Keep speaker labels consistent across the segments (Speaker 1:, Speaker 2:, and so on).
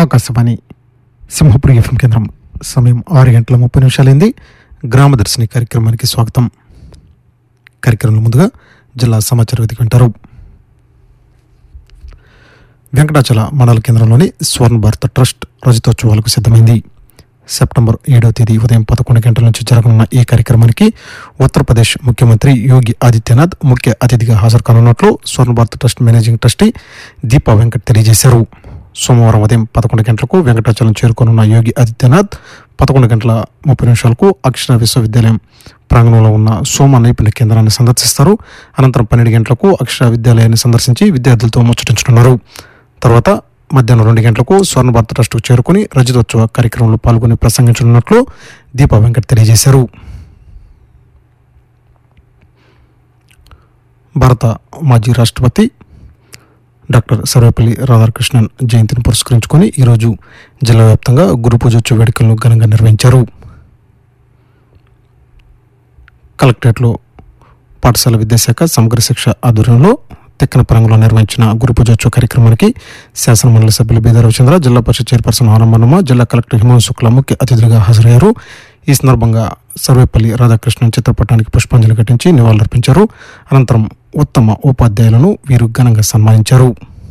Speaker 1: Akashvani Simhapuri FM కేంద్రం సమయం ఆరు గంటల ముప్పై నిమిషాలైంది గ్రామదర్శిని కార్యక్రమానికి స్వాగతం కార్యక్రమంలో ముందుగా జిల్లా సమాచార వేదిక వింటారు వెంకటాచల మండల కేంద్రంలోని స్వర్ణ భారత ట్రస్ట్ రజతోత్సవాలకు సిద్ధమైంది సెప్టెంబర్ ఏడవ తేదీ ఉదయం పదకొండు గంటల నుంచి జరగనున్న ఈ కార్యక్రమానికి ఉత్తరప్రదేశ్ ముఖ్యమంత్రి యోగి ఆదిత్యనాథ్ ముఖ్య అతిథిగా హాజరు కానున్నట్లు Swarna Bharat trust managing trustee Deepa Venkat తెలియజేశారు సోమవారం ఉదయం పదకొండు గంటలకు వెంకటాచలం చేరుకోనున్న యోగి ఆదిత్యనాథ్ పదకొండు గంటల ముప్పై నిమిషాలకు అక్షర విశ్వవిద్యాలయం ప్రాంగణంలో ఉన్న సోమ నైపుణ్య కేంద్రాన్ని సందర్శిస్తారు అనంతరం పన్నెండు గంటలకు అక్షర విద్యాలయాన్ని సందర్శించి విద్యార్థులతో ముచ్చటించనున్నారు తర్వాత మధ్యాహ్నం రెండు గంటలకు స్వర్ణ భారత ట్రస్టుకు చేరుకుని రజతోత్సవ కార్యక్రమంలో పాల్గొని ప్రసంగించనున్నట్లు దీపా వెంకట్ తెలియజేశారు భారత మాజీ రాష్ట్రపతి డాక్టర్ సర్వేపల్లి రాధాకృష్ణన్ జయంతిని పురస్కరించుకొని ఈరోజు జిల్లా వ్యాప్తంగా గురు పూజోత్సవ వేడుకలను ఘనంగా నిర్వహించారు కలెక్టరేట్లో పాఠశాల విద్యాశాఖ సమగ్ర శిక్ష ఆధ్వర్యంలో తిక్కన పరంగంలో నిర్వహించిన గురు పూజోత్సవ కార్యక్రమానికి శాసనమండలి సభ్యులు బీదా రవిచంద్ర జిల్లా పరిషత్ చైర్పర్సన్ ఆరంభనమ్మ జిల్లా కలెక్టర్ హిమాంశు శుక్ల ముఖ్య అతిథులుగా హాజరయ్యారు ఈ సందర్భంగా సర్వేపల్లి రాధాకృష్ణన్ చిత్రపటానికి పుష్పాంజలి ఘటించి నివాళులర్పించారు అనంతరం ఉత్తమ ఉపాధ్యాయులను వీరు ఘనంగా సన్మానించారు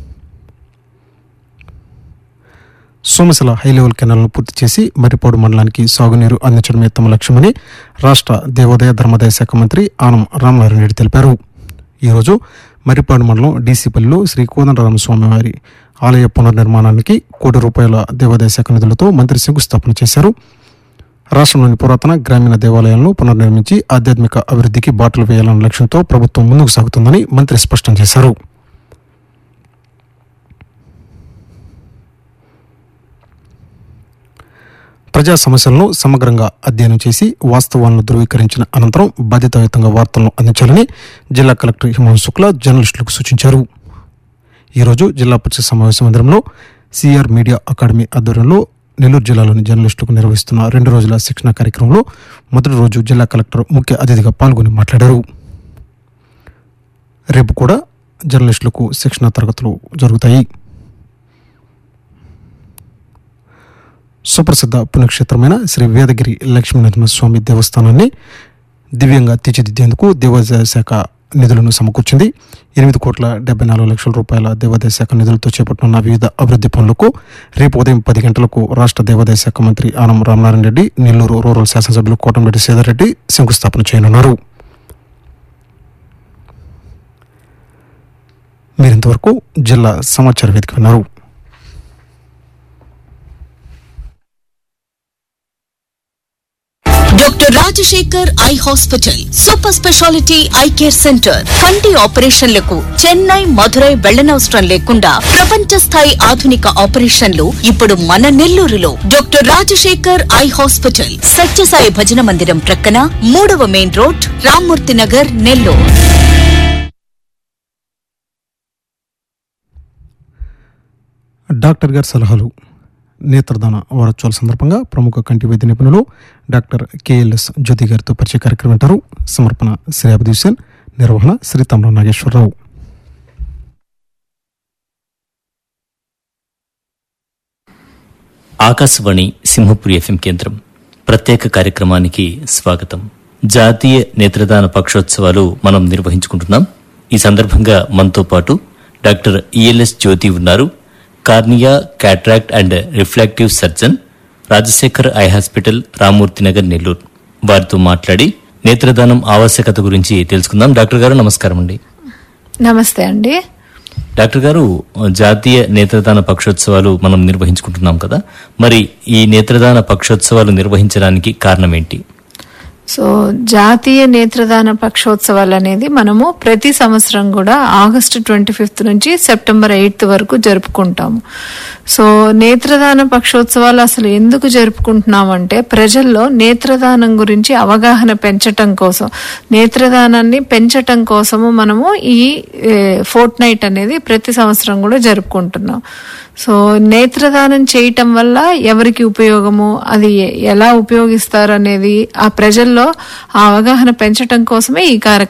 Speaker 1: సోమశిల హై లెవెల్ కెనాల్ను పూర్తి చేసి మర్రిపాడు మండలానికి సాగునీరు అందించడమే తమ లక్ష్యమని రాష్ట్ర దేవాదాయ ధర్మాదాయ శాఖ మంత్రి ఆనం రామనారాయణ రెడ్డి తెలిపారు ఈరోజు మర్రిపాడు మండలం డీసీపల్లిలో శ్రీ కోదండరామస్వామి వారి ఆలయ పునర్నిర్మాణానికి కోటి రూపాయల దేవాదాయ శాఖ నిధులతో మంత్రి శంకుస్థాపన చేశారు రాష్ట్రంలోని పురాతన గ్రామీణ దేవాలయాలను పునర్నిర్మించి ఆధ్యాత్మిక అభివృద్ధికి బాటలు వేయాలన్న లక్ష్యంతో ప్రభుత్వం ముందుకు సాగుతుందని మంత్రి స్పష్టం చేశారు ప్రజా సమస్యలను సమగ్రంగా అధ్యయనం చేసి వాస్తవాలను ధృవీకరించిన అనంతరం బాధ్యతాయుతంగా వార్తలను అందించాలని జిల్లా కలెక్టర్ హిమాంశు శుక్లా జర్నలిస్టులకు సూచించారు ఈరోజు జిల్లా పరిషత్ సమావేశ మందిరంలో సిఆర్ మీడియా అకాడమీ ఆధ్వర్యంలో నెల్లూరు జిల్లాలోని జర్నలిస్టులకు నిర్వహిస్తున్న రెండు రోజుల శిక్షణ కార్యక్రమంలో మొదటి రోజు జిల్లా కలెక్టర్ ముఖ్య అతిథిగా పాల్గొని మాట్లాడారు రేపు కూడా జర్నలిస్టులకు శిక్షణ తరగతులు జరుగుతాయి సుప్రసిద్ధ పుణ్యక్షేత్రమైన శ్రీ వేదగిరి లక్ష్మీనరసింహస్వామి దేవస్థానాన్ని దివ్యంగా తీర్చిదిద్దేందుకు దేవాదాయ శాఖ నిధులను సమకూర్చింది ఎనిమిది కోట్ల డెబ్బై నాలుగు లక్షల రూపాయల దేవాదాయ శాఖ నిధులతో చేపట్టనున్న వివిధ అభివృద్ధి పనులకు రేపు ఉదయం పది గంటలకు రాష్ట్ర దేవాదాయ శాఖ మంత్రి ఆనం రామనారాయణ రెడ్డి నెల్లూరు రూరల్ శాసనసభ్యులు కోటంరెడ్డి సేదరెడ్డి శంకుస్థాపన చేయనున్నారు మీరింతవరకు జిల్లా సమాచార వేదిక విన్నారు
Speaker 2: doctor Rajasekhar eye hospital super speciality eye care centre కంటి ఆపరేషన్లకు చెన్నై మధురై వెళ్లనవసరం లేకుండా ప్రపంచ స్థాయి ఆధునిక ఆపరేషన్లు ఇప్పుడు మన నెల్లూరులో doctor Rajasekhar eye hospital Sathya Sai భజన మందిరం ప్రక్కన మూడవ main road Rammurthy Nagar Nellore
Speaker 1: doctor గారి సలహాలు నేత్రదాన వారోత్సవాల సందర్భంగా ప్రముఖ కంటి వైద్య నిపుణులు డాక్టర్ కేఎల్ఎస్ జ్యోతి గారితో పరిచయ కార్యక్రమం వింటారు సమర్పణ శ్రీ అభిదీప్ సేన్ నిర్వహణ శ్రీ తమ్ర నాగేశ్వరరావు
Speaker 3: ఆకాశవాణి సింహపురి ఎఫ్ఎం కేంద్రం ప్రత్యేక కార్యక్రమానికి స్వాగతం జాతీయ నేత్రదాన పక్షోత్సవాలు మనం నిర్వహించుకుంటున్నాం ఈ సందర్భంగా మనతో పాటు డాక్టర్ ఈఎల్ఎస్ జ్యోతి ఉన్నారు cornea cataract and refractive surgeon Rajasekhar eye hospital Ramurthy Nagar Nellore వారితో మాట్లాడి నేత్రదానం ఆవశ్యకత గురించి తెలుసుకుందాం డాక్టర్ గారు నమస్కారం అండి
Speaker 4: నమస్తే అండి
Speaker 3: డాక్టర్ గారు జాతీయ నేత్రదాన పక్షోత్సవాలు మనం నిర్వహించుకుంటున్నాం కదా మరి ఈ నేత్రదాన పక్షోత్సవాలు నిర్వహించడానికి కారణం ఏంటి
Speaker 4: సో జాతీయ నేత్రదాన పక్షోత్సవాలు అనేది మనము ప్రతి సంవత్సరం కూడా ఆగస్టు ట్వంటీ ఫిఫ్త్ నుంచి సెప్టెంబర్ ఎయిత్ వరకు జరుపుకుంటాము సో నేత్రదాన పక్షోత్సవాలు అసలు ఎందుకు జరుపుకుంటున్నామంటే ప్రజల్లో నేత్రదానం గురించి అవగాహన పెంచటం కోసం నేత్రదానాన్ని పెంచటం కోసము మనము ఈ ఫోర్ట్ నైట్ అనేది ప్రతి సంవత్సరం కూడా జరుపుకుంటున్నాం సో నేత్రదానం చేయటం వల్ల ఎవరికి ఉపయోగము అది ఎ- ఎలా ఉపయోగిస్తారు అనేది ఆ ప్రజల్లో ఆ అవగాహన పెంచటం కోసమే ఈ కార్యక్రమం